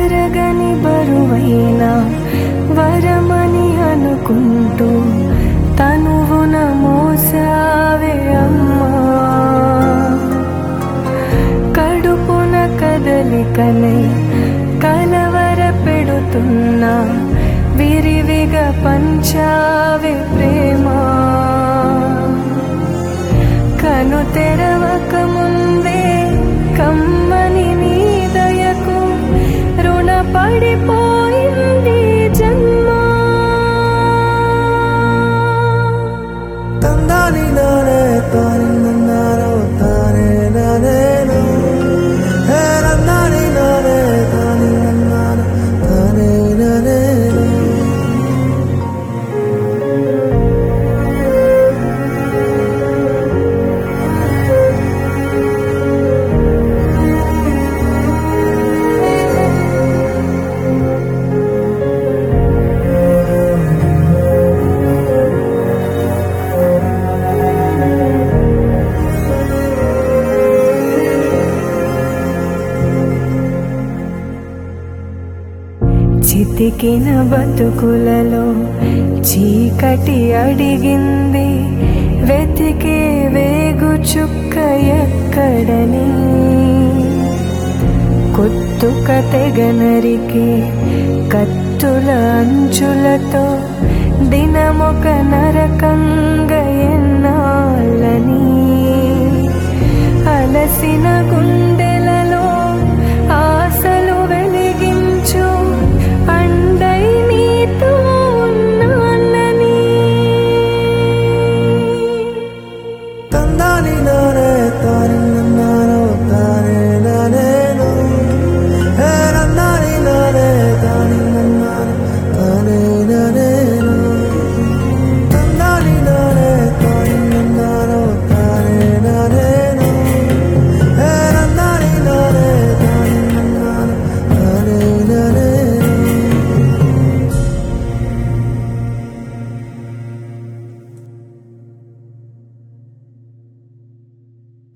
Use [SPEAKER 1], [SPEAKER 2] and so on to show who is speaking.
[SPEAKER 1] తరగని బరువైన వరమని అనుకుంటూ తనువున మోసావే అమ్మా కడుపున కదలికనే కలవర పెడుతున్నా విరివిగా పంచావే ప్రేమ కను తెరవక ముందే కమ్మని నీ దయకు రుణపడిపోయింది జన్మ
[SPEAKER 2] ತಂದಾನಿ ನಾನೇ ತಾನಿ ನನ್ನಾರೋ ತಾನೇ ನಾನೇನು ಹೇ ನಂದಾನಿ ನಾನೇ ತಾನಿ ನನ್ನಾರೋ ತಾನೇ ನಾನೇನು
[SPEAKER 1] చితికిన బతుకులలో చీకటి అడిగింది వెతికే వేగు చుక్క ఎక్కడని కొత్తుక తెగనరికి కత్తుల అంచులతో దినమొక నరకంగ ఎన్నాళ్ళని అలసిన గుండెలలో ఆశలు వెలిగించు అండై నీతో ఉన్నానని
[SPEAKER 2] ತಂದಾನಿ ನಾನೇ